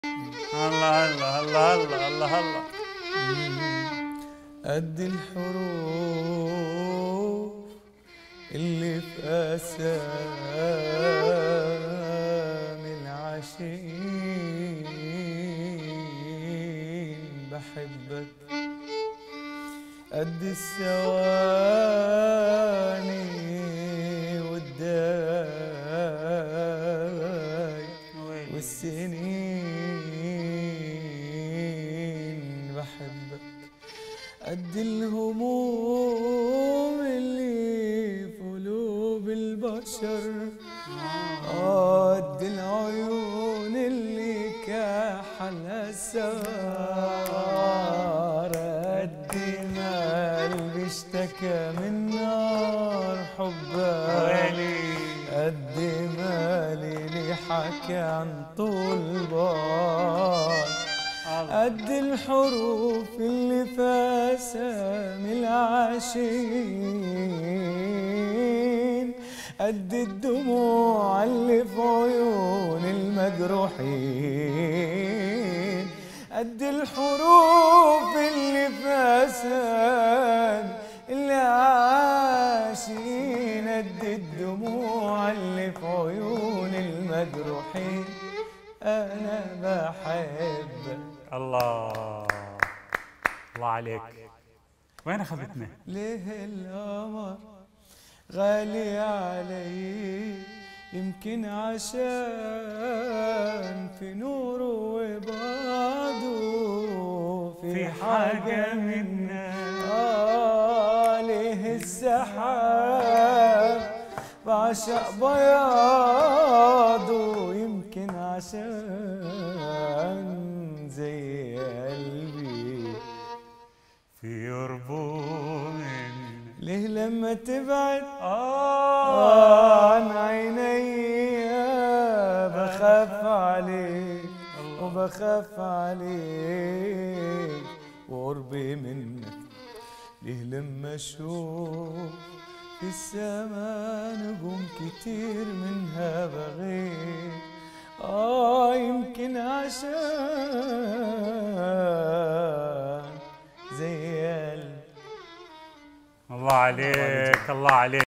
الله الله الله الله الله الله قد الحروف اللي في أسامي العاشقين بحبك قد الثواني والداي ويلي. والسنين بحبك قد الهموم اللي في قلوب البشر قد العيون اللي كحلها سار قد ما قلبي اشتكى من نار حبك ويلي قد ما ليلي حكى عن طول بال قد الحروف اللي في أسامي العاشقين قد الدموع اللي في عيون المجروحين قد الحروف اللي في أسامي العاشقين قد الدموع اللي في عيون المجروحين أنا بحبك الله الله عليك وين اخذتنا؟ ليه القمر غالي علي يمكن عشان في نوره وبعده في حاجة منا آه ليه السحاب بعشق بياضه يمكن عشان زي قلبي في يربون ليه لما تبعد آه عن عيني بخاف عليك وبخاف عليك وقربي منك ليه لما اشوف في السما نجوم كتير منها بغير اه يمكن عشان زي قلبي الله عليك الله عليك